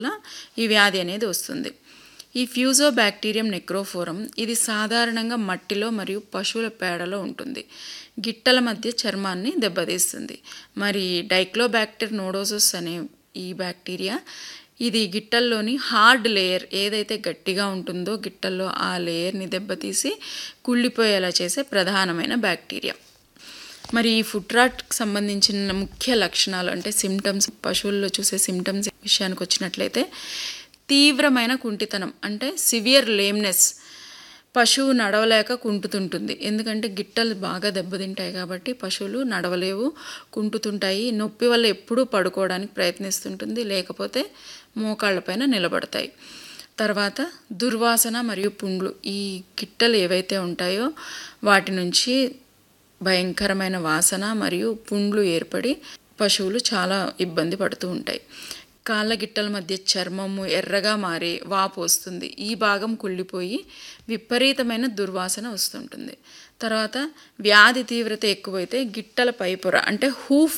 వల్ల ఈ వ్యాధి అనేది వస్తుంది ఈ ఫ్యూజో బ్యాక్టీరియం నెక్రోఫోరం ఇది సాధారణంగా మట్టిలో మరియు పశువుల పేడలో ఉంటుంది గిట్టల మధ్య చర్మాన్ని దెబ్బతీస్తుంది మరి డైక్లోబ్యాక్టర్ నోడోసస్ అనే ఈ బ్యాక్టీరియా ఇది గిట్టల్లోని హార్డ్ లేయర్ ఏదైతే గట్టిగా ఉంటుందో గిట్టల్లో ఆ లేయర్ని దెబ్బతీసి కుళ్ళిపోయేలా చేసే ప్రధానమైన బ్యాక్టీరియా మరి ఈ ఫుడ్ రాట్కి సంబంధించిన ముఖ్య లక్షణాలు అంటే సిమ్టమ్స్ పశువుల్లో చూసే సిమ్టమ్స్ విషయానికి వచ్చినట్లయితే తీవ్రమైన కుంటితనం అంటే సివియర్ లేమ్నెస్ పశువు నడవలేక కుంటుతుంటుంది ఎందుకంటే గిట్టలు బాగా దెబ్బతింటాయి కాబట్టి పశువులు నడవలేవు కుంటుతుంటాయి నొప్పి వల్ల ఎప్పుడూ పడుకోవడానికి ప్రయత్నిస్తుంటుంది లేకపోతే మోకాళ్ళపైన నిలబడతాయి తర్వాత దుర్వాసన మరియు పుండ్లు ఈ గిట్టలు ఏవైతే ఉంటాయో వాటి నుంచి భయంకరమైన వాసన మరియు పుండ్లు ఏర్పడి పశువులు చాలా ఇబ్బంది పడుతూ ఉంటాయి కాళ్ళ గిట్టల మధ్య చర్మము ఎర్రగా మారి వాపు వస్తుంది ఈ భాగం కుళ్ళిపోయి విపరీతమైన దుర్వాసన వస్తుంటుంది తర్వాత వ్యాధి తీవ్రత ఎక్కువైతే గిట్టల పైపొర అంటే హూఫ్